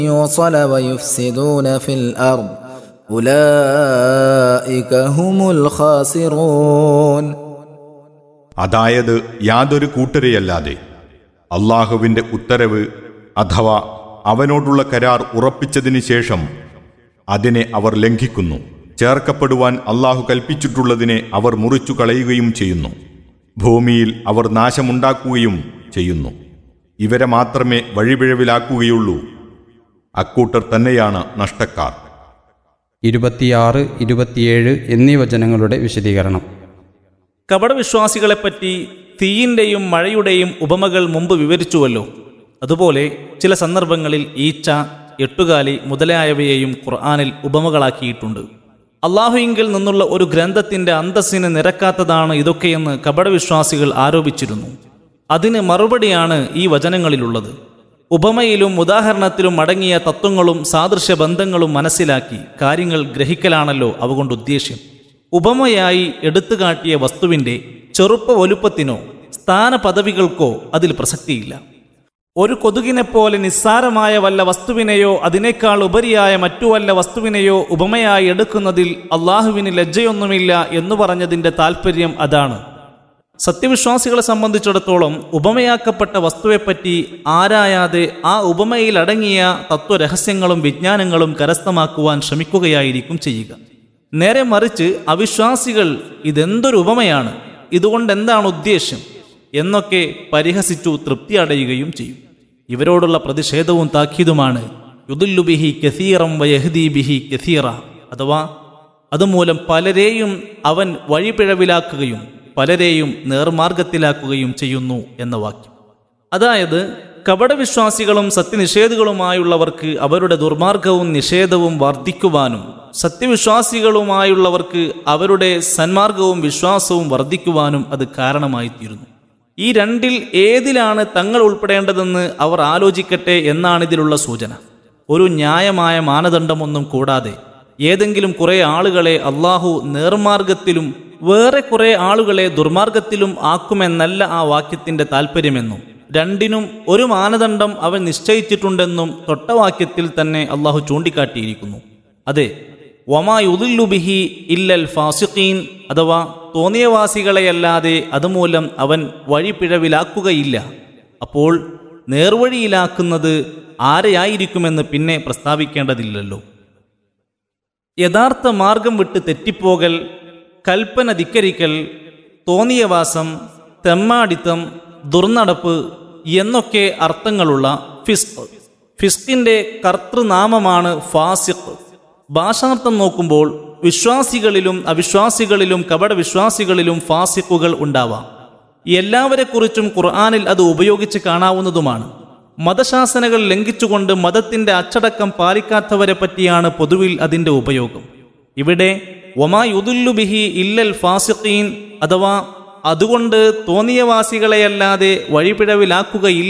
يوصل ويفسدون في الأرض أولئك هم الخاسرون അതായത് യാതൊരു കൂട്ടരെയല്ലാതെ അള്ളാഹുവിന്റെ ഉത്തരവ് അഥവാ അവനോടുള്ള കരാർ ഉറപ്പിച്ചതിന് ശേഷം അതിനെ അവർ ലംഘിക്കുന്നു ചേർക്കപ്പെടുവാൻ അള്ളാഹു കൽപ്പിച്ചിട്ടുള്ളതിനെ അവർ മുറിച്ചു കളയുകയും ചെയ്യുന്നു ഭൂമിയിൽ അവർ നാശമുണ്ടാക്കുകയും ചെയ്യുന്നു ഇവരെ മാത്രമേ വഴിപിഴവിലാക്കുകയുള്ളൂ അക്കൂട്ടർ തന്നെയാണ് നഷ്ടക്കാർ ഇരുപത്തിയാറ് ഇരുപത്തിയേഴ് എന്നീ വചനങ്ങളുടെ വിശദീകരണം കപടവിശ്വാസികളെപ്പറ്റി തീയിൻ്റെയും മഴയുടെയും ഉപമകൾ മുമ്പ് വിവരിച്ചുവല്ലോ അതുപോലെ ചില സന്ദർഭങ്ങളിൽ ഈച്ച എട്ടുകാലി മുതലായവയെയും ഖുർആാനിൽ ഉപമകളാക്കിയിട്ടുണ്ട് അള്ളാഹുയിങ്കിൽ നിന്നുള്ള ഒരു ഗ്രന്ഥത്തിന്റെ അന്തസ്സിന് നിരക്കാത്തതാണ് ഇതൊക്കെയെന്ന് കപടവിശ്വാസികൾ ആരോപിച്ചിരുന്നു അതിന് മറുപടിയാണ് ഈ വചനങ്ങളിലുള്ളത് ഉപമയിലും ഉദാഹരണത്തിലും അടങ്ങിയ തത്വങ്ങളും സാദൃശ്യ ബന്ധങ്ങളും മനസ്സിലാക്കി കാര്യങ്ങൾ ഗ്രഹിക്കലാണല്ലോ അവ കൊണ്ട് ഉദ്ദേശ്യം ഉപമയായി എടുത്തുകാട്ടിയ വസ്തുവിന്റെ ചെറുപ്പ വലുപ്പത്തിനോ സ്ഥാന പദവികൾക്കോ അതിൽ പ്രസക്തിയില്ല ഒരു കൊതുകിനെപ്പോലെ നിസ്സാരമായ വല്ല വസ്തുവിനെയോ അതിനേക്കാൾ ഉപരിയായ മറ്റു വല്ല വസ്തുവിനെയോ ഉപമയായി എടുക്കുന്നതിൽ അള്ളാഹുവിന് ലജ്ജയൊന്നുമില്ല എന്നു പറഞ്ഞതിന്റെ താല്പര്യം അതാണ് സത്യവിശ്വാസികളെ സംബന്ധിച്ചിടത്തോളം ഉപമയാക്കപ്പെട്ട വസ്തുവെപ്പറ്റി ആരായാതെ ആ ഉപമയിൽ അടങ്ങിയ തത്വരഹസ്യങ്ങളും വിജ്ഞാനങ്ങളും കരസ്ഥമാക്കുവാൻ ശ്രമിക്കുകയായിരിക്കും ചെയ്യുക നേരെ മറിച്ച് അവിശ്വാസികൾ ഇതെന്തൊരു ഉപമയാണ് ഇതുകൊണ്ട് എന്താണ് ഉദ്ദേശ്യം എന്നൊക്കെ പരിഹസിച്ചു തൃപ്തി അടയുകയും ചെയ്യും ഇവരോടുള്ള പ്രതിഷേധവും താക്കീതുമാണ് യുദുല്ലുബിഹി കസീറം വയഹദി ബിഹി കസീറ അഥവാ അതുമൂലം പലരെയും അവൻ വഴിപിഴവിലാക്കുകയും പലരെയും നേർമാർഗത്തിലാക്കുകയും ചെയ്യുന്നു എന്ന വാക്യം അതായത് കപടവിശ്വാസികളും സത്യനിഷേധികളുമായുള്ളവർക്ക് അവരുടെ ദുർമാർഗവും നിഷേധവും വർദ്ധിക്കുവാനും സത്യവിശ്വാസികളുമായുള്ളവർക്ക് അവരുടെ സന്മാർഗവും വിശ്വാസവും വർദ്ധിക്കുവാനും അത് കാരണമായിത്തീരുന്നു ഈ രണ്ടിൽ ഏതിലാണ് തങ്ങൾ ഉൾപ്പെടേണ്ടതെന്ന് അവർ ആലോചിക്കട്ടെ എന്നാണ് ഇതിലുള്ള സൂചന ഒരു ന്യായമായ മാനദണ്ഡമൊന്നും കൂടാതെ ഏതെങ്കിലും കുറെ ആളുകളെ അള്ളാഹു നേർമാർഗത്തിലും വേറെ കുറെ ആളുകളെ ദുർമാർഗത്തിലും ആക്കുമെന്നല്ല ആ വാക്യത്തിന്റെ താല്പര്യമെന്നും രണ്ടിനും ഒരു മാനദണ്ഡം അവൻ നിശ്ചയിച്ചിട്ടുണ്ടെന്നും തൊട്ടവാക്യത്തിൽ തന്നെ അള്ളാഹു ചൂണ്ടിക്കാട്ടിയിരിക്കുന്നു അതെ വമായുദുല്ലുബിഹി ഇല്ലൽ ഫാസിഖീൻ അഥവാ തോന്നിയവാസികളെയല്ലാതെ അതുമൂലം അവൻ വഴിപിഴവിലാക്കുകയില്ല അപ്പോൾ നേർവഴിയിലാക്കുന്നത് ആരെയായിരിക്കുമെന്ന് പിന്നെ പ്രസ്താവിക്കേണ്ടതില്ലല്ലോ യഥാർത്ഥ മാർഗം വിട്ട് തെറ്റിപ്പോകൽ കൽപ്പന ധിക്കരിക്കൽ തോന്നിയവാസം തെമ്മാടിത്തം ദുർനടപ്പ് എന്നൊക്കെ അർത്ഥങ്ങളുള്ള ഫിസ്ക് ഫിസ്കിന്റെ കർത്തൃനാമമാണ് ഫാസിഖ് ഭാഷാർത്ഥം നോക്കുമ്പോൾ വിശ്വാസികളിലും അവിശ്വാസികളിലും കപടവിശ്വാസികളിലും ഫാസിഖുകൾ ഉണ്ടാവാം എല്ലാവരെക്കുറിച്ചും ഖുർആാനിൽ അത് ഉപയോഗിച്ച് കാണാവുന്നതുമാണ് മതശാസനകൾ ലംഘിച്ചുകൊണ്ട് മതത്തിന്റെ അച്ചടക്കം പാലിക്കാത്തവരെ പറ്റിയാണ് പൊതുവിൽ അതിന്റെ ഉപയോഗം ഇവിടെ ഒമായുദുല്ലുബിഹി ഇല്ലൽ ഫാസിഖീൻ അഥവാ അതുകൊണ്ട് തോന്നിയവാസികളെയല്ലാതെ വഴിപിഴവിലാക്കുകയില്ല